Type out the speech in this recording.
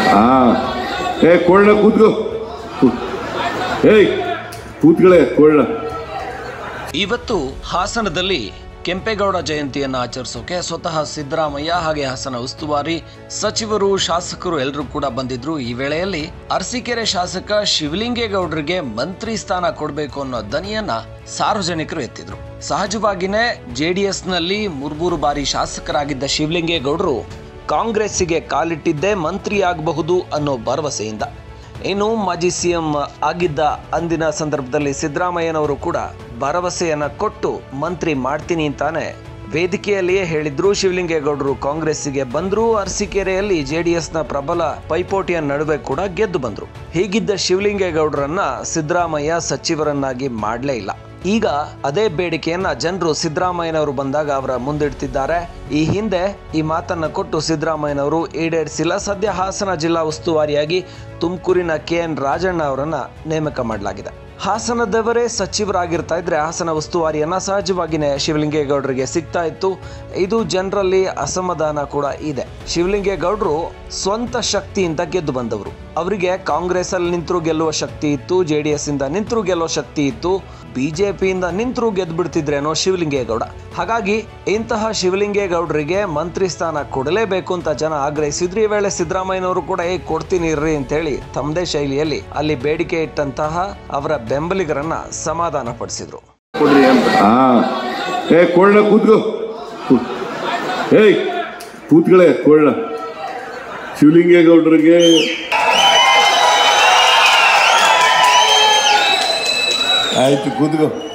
ಹಾ ಏ ಕೊಳ್ಳ ಕೂತ್ಕೋ ಕೂ- ಏಯ್ ಕೂತ್ಗಳೇ ಕೊಳ್ಳ ಇವತ್ತು ಹಾಸನದಲ್ಲಿ ಕೆಂಪೇಗೌಡ ಜಯಂತಿಯನ್ನು ಆಚರಿಸೋಕೆ ಸ್ವತಃ ಸಿದ್ದರಾಮಯ್ಯ ಹಾಗೆ ಹಾಸನ ಉಸ್ತುವಾರಿ ಸಚಿವರು ಶಾಸಕರು ಎಲ್ಲರೂ ಕೂಡ ಬಂದಿದ್ರು ಈ ವೇಳೆಯಲ್ಲಿ ಅರಸೀಕೆರೆ ಶಾಸಕ ಶಿವಲಿಂಗೇಗೌಡರಿಗೆ ಮಂತ್ರಿ ಸ್ಥಾನ ಕೊಡಬೇಕು ಅನ್ನೋ ದನಿಯನ್ನ ಸಾರ್ವಜನಿಕರು ಎತ್ತಿದ್ರು ಸಹಜವಾಗಿನೇ ಜೆಡಿಎಸ್ ನಲ್ಲಿ ಮೂರ್ಮೂರು ಬಾರಿ ಶಾಸಕರಾಗಿದ್ದ ಶಿವಲಿಂಗೇಗೌಡರು ಕಾಂಗ್ರೆಸ್ಸಿಗೆ ಕಾಲಿಟ್ಟಿದ್ದೇ ಮಂತ್ರಿ ಆಗಬಹುದು ಅನ್ನೋ ಭರವಸೆಯಿಂದ ಇನ್ನು ಮಾಜಿ ಸಿಎಂ ಆಗಿದ್ದ ಅಂದಿನ ಸಂದರ್ಭದಲ್ಲಿ ಸಿದ್ದರಾಮಯ್ಯನವರು ಕೂಡ ಭರವಸೆಯನ್ನ ಕೊಟ್ಟು ಮಂತ್ರಿ ಮಾಡ್ತೀನಿ ಅಂತಾನೆ ವೇದಿಕೆಯಲ್ಲಿಯೇ ಹೇಳಿದ್ರು ಶಿವಲಿಂಗೇಗೌಡರು ಕಾಂಗ್ರೆಸ್ಸಿಗೆ ಬಂದ್ರು ಅರಸೀಕೆರೆಯಲ್ಲಿ ಜೆಡಿಎಸ್ನ ಪ್ರಬಲ ಪೈಪೋಟಿಯ ನಡುವೆ ಕೂಡ ಗೆದ್ದು ಬಂದ್ರು ಹೀಗಿದ್ದ ಶಿವಲಿಂಗೇಗೌಡರನ್ನ ಸಿದ್ದರಾಮಯ್ಯ ಸಚಿವರನ್ನಾಗಿ ಮಾಡಲೇ ಇಲ್ಲ ಈಗ ಅದೇ ಬೇಡಿಕೆಯನ್ನ ಜನರು ಸಿದ್ದರಾಮಯ್ಯನವರು ಬಂದಾಗ ಅವರ ಮುಂದಿಡ್ತಿದ್ದಾರೆ ಈ ಹಿಂದೆ ಈ ಮಾತನ್ನ ಕೊಟ್ಟು ಸಿದ್ದರಾಮಯ್ಯನವರು ಈಡೇರಿಸಿಲ್ಲ ಸದ್ಯ ಹಾಸನ ಜಿಲ್ಲಾ ಉಸ್ತುವಾರಿಯಾಗಿ ತುಮಕೂರಿನ ಕೆ ಎನ್ ರಾಜಣ್ಣ ಅವರನ್ನ ನೇಮಕ ಮಾಡಲಾಗಿದೆ ಹಾಸನದವರೇ ಸಚಿವರಾಗಿರ್ತಾ ಇದ್ರೆ ಹಾಸನ ಉಸ್ತುವಾರಿಯನ್ನ ಸಹಜವಾಗಿಯೇ ಶಿವಲಿಂಗೇಗೌಡರಿಗೆ ಸಿಗ್ತಾ ಇತ್ತು ಇದು ಜನರಲ್ಲಿ ಅಸಮಾಧಾನ ಕೂಡ ಇದೆ ಶಿವಲಿಂಗೇಗೌಡರು ಸ್ವಂತ ಶಕ್ತಿಯಿಂದ ಗೆದ್ದು ಬಂದವರು ಅವರಿಗೆ ಕಾಂಗ್ರೆಸ್ ಅಲ್ಲಿ ನಿಂತರೂ ಗೆಲ್ಲುವ ಶಕ್ತಿ ಇತ್ತು ಜೆ ಡಿ ಎಸ್ ಇಂದ ನಿಂತರೂ ಗೆಲ್ಲುವ ಶಕ್ತಿ ಇತ್ತು ಬಿಜೆಪಿಯಿಂದ ನಿಂತರೂ ಗೆದ್ದು ಬಿಡ್ತಿದ್ರೇನೋ ಶಿವಲಿಂಗೇಗೌಡ ಹಾಗಾಗಿ ಇಂತಹ ಶಿವಲಿಂಗೇಗೌಡರಿಗೆ ಮಂತ್ರಿ ಸ್ಥಾನ ಕೊಡಲೇಬೇಕು ಅಂತ ಜನ ಆಗ್ರಹಿಸಿದ್ರು ಈ ವೇಳೆ ಸಿದ್ದರಾಮಯ್ಯನವರು ಕೂಡ ಏ ಕೊಡ್ತೀನಿ ಇರ್ರಿ ಅಂತೇಳಿ ತಮ್ಮದೇ ಶೈಲಿಯಲ್ಲಿ ಅಲ್ಲಿ ಬೇಡಿಕೆ ಇಟ್ಟಂತಹ ಅವರ ಬೆಂಬಲಿಗರನ್ನ ಸಮಾಧಾನ ಪಡಿಸಿದ್ರು ಕೊಡ್ರಿ ಅಂತ ಹಾ ಏ ಕೊಳ್ಳ ಕೂತ್ಕೋ ಕೂ- ಏಯ್ ಕೂತ್ಗಳೇ ಕೊಳ್ಳ ಶಿವಲಿಂಗೇಗೌಡರಿಗೆ ಆಯ್ತು ಕೂತ್ಕೋ